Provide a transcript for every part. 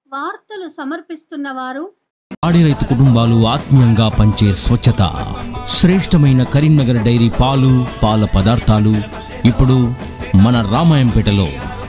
వార్తలు సమర్పిస్తున్న వారు పాడి రైతు కుటుంబాలు ఆత్మీయంగా పంచే స్వచ్ఛత శ్రేష్టమైన కరీంనగర్ డైరీ పాలు పాల పదార్థాలు ఇప్పుడు మన రామాయంపేటలో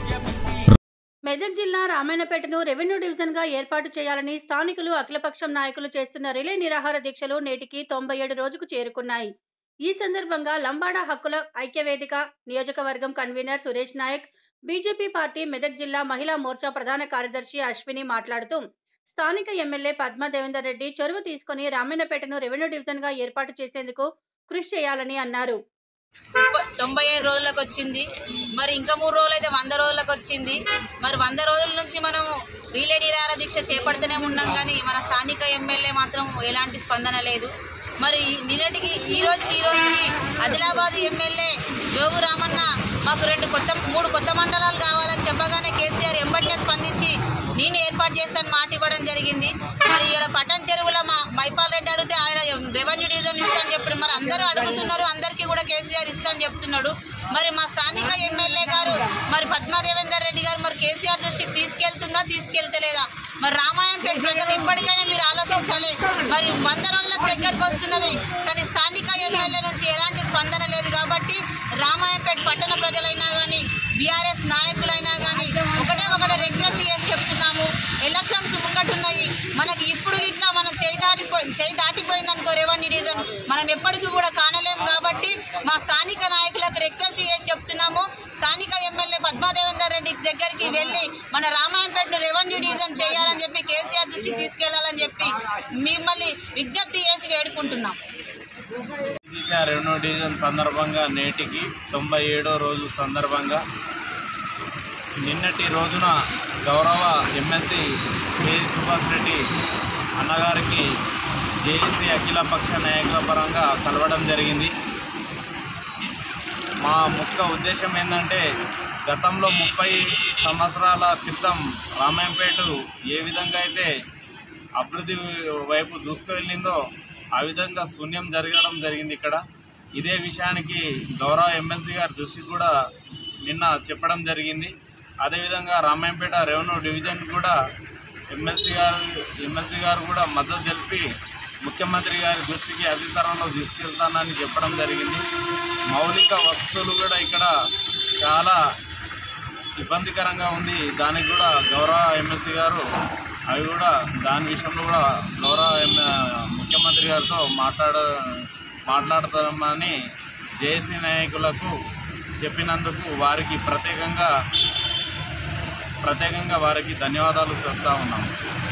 మెదక్ జిల్లా రామాయణపేటను రెవెన్యూ డివిజన్ గా ఏర్పాటు చేయాలని స్థానికులు అఖిలపక్షం నాయకులు చేస్తున్న రిలే నిరాహార దీక్షలు నేటికి తొంభై ఏడు రోజుకు చేరుకున్నాయి ఈ సందర్భంగా లంబాడ హక్కుల ఐక్యవేదిక నియోజకవర్గం convener Suresh Naik BJP party Medak జిల్లా మహిళా మోర్చా ప్రధాన కార్యదర్శి అశ్విని మాట్లాడుతూ స్థానిక ఎమ్మెల్యే పద్మా దేవేందర్ రెడ్డి చొరవ తీసుకుని రామాయణపేటను రెవెన్యూ డివిజన్ గా ఏర్పాటు చేసేందుకు కృషి చేయాలని అన్నారు ముప్ప- తొంభై ఏడు రోజులకు వచ్చింది మరి ఇంకా మూడు రోజులు అయితే వంద రోజులకు వచ్చింది మరి వంద రోజుల నుంచి మనము రీలే నిరాహార దీక్ష చేపడుతూనే ఉన్నాం కానీ మన స్థానిక ఎమ్మెల్యే మాత్రం ఎలాంటి స్పందన లేదు మరి నిన్నటికి ఈ రోజుకి ఈ రోజుకి ఆదిలాబాద్ ఎమ్మెల్యే జోగు రామన్న మాకు రెండు కొత్త మూడు కొత్త మండలాలు కావాలని చెప్పగానే కేసీఆర్ ఎంబటినే స్పందించి నేను ఏర్పాటు చేస్తాను మాట ఇవ్వడం జరిగింది మరి ఇక్కడ పట్టణ్ చెరువుల మా మైపాల్ రెడ్డి అడిగితే ఆయన రెవెన్యూ డివిజన్ ఇస్తాను చెప్పి మరి అందరూ అడుగుతున్నారు అందరికీ కూడా కేసీఆర్ ఇస్తాను చెప్తున్నాడు మరి మా స్థానిక ఎమ్మెల్యే గారు మరి పద్మా దేవేందర్ రెడ్డి గారు మరి కేసీఆర్ దృష్టికి తీసుకెళ్తుందా తీసుకెళ్తలేదా మరి రామాయంపేట ప్రజలు ఇప్పటికైనా మీరు ఆలోచించాలి మరి వంద రోజులకు దగ్గరకు వస్తున్నది కానీ స్థానిక ఎమ్మెల్యే నుంచి ఎలాంటి స్పందన లేదు కాబట్టి రామాయంపేట పట్టణ ప్రజలైనా కానీ బీఆర్ఎస్ నాయకులైనా కానీ ఒకటే ఒకటే రిక్వెస్ట్ చేసి చెప్తున్నాము ఎలక్షన్స్ ముంగటున్నాయి మనకి ఇప్పుడు ఇట్లా మనం చేయి దాటిపోయి చేయి దాటిపోయింది అనుకో రెవెన్యూ డివిజన్ మనం ఎప్పటికీ కూడా కానలేము కాబట్టి మా స్థానిక నాయకులకు రిక్వెస్ట్ చేసి చెప్తున్నాము స్థానిక ఎమ్మెల్యే పద్మాదేవేందర్ రెడ్డి దగ్గరికి వెళ్ళి మన రామాయంపేటను రెవెన్యూ డివిజన్ చేయాలని చెప్పి కేసీఆర్ దృష్టికి తీసుకెళ్లాలని చెప్పి మిమ్మల్ని విజ్ఞప్తి చేసి వేడుకుంటున్నాం దిశ రెవెన్యూ డివిజన్ సందర్భంగా నేటికి తొంభై ఏడో రోజు సందర్భంగా నిన్నటి రోజున గౌరవ ఎమ్మెల్సీ కె సుభాష్ రెడ్డి అన్నగారికి జేఏసీ అఖిలపక్ష నాయకుల పరంగా కలవడం జరిగింది మా ముఖ్య ఉద్దేశం ఏంటంటే గతంలో ముప్పై సంవత్సరాల క్రితం రామాయంపేట ఏ విధంగా అయితే అభివృద్ధి వైపు దూసుకువెళ్ళిందో ఆ విధంగా శూన్యం జరగడం జరిగింది ఇక్కడ ఇదే విషయానికి గౌరవ ఎమ్మెల్సీ గారి దృష్టి కూడా నిన్న చెప్పడం జరిగింది అదేవిధంగా రామాయంపేట రెవెన్యూ డివిజన్ కూడా ఎమ్మెల్సీ గారు ఎమ్మెల్సీ గారు కూడా మద్దతు తెలిపి ముఖ్యమంత్రి గారి దృష్టికి అధికారంలో తీసుకెళ్తానని చెప్పడం జరిగింది మౌలిక వస్తువులు కూడా ఇక్కడ చాలా ఇబ్బందికరంగా ఉంది దానికి కూడా గౌరవ ఎమ్మెల్సీ గారు అవి కూడా దాని విషయంలో కూడా గౌరవ ఎమ్మె- ముఖ్యమంత్రి గారితో మాట్లాడ మాట్లాడతామని జేఏసీ నాయకులకు చెప్పినందుకు వారికి ప్రత్యేకంగా ప్రత్యేకంగా వారికి ధన్యవాదాలు చెప్తా ఉన్నాము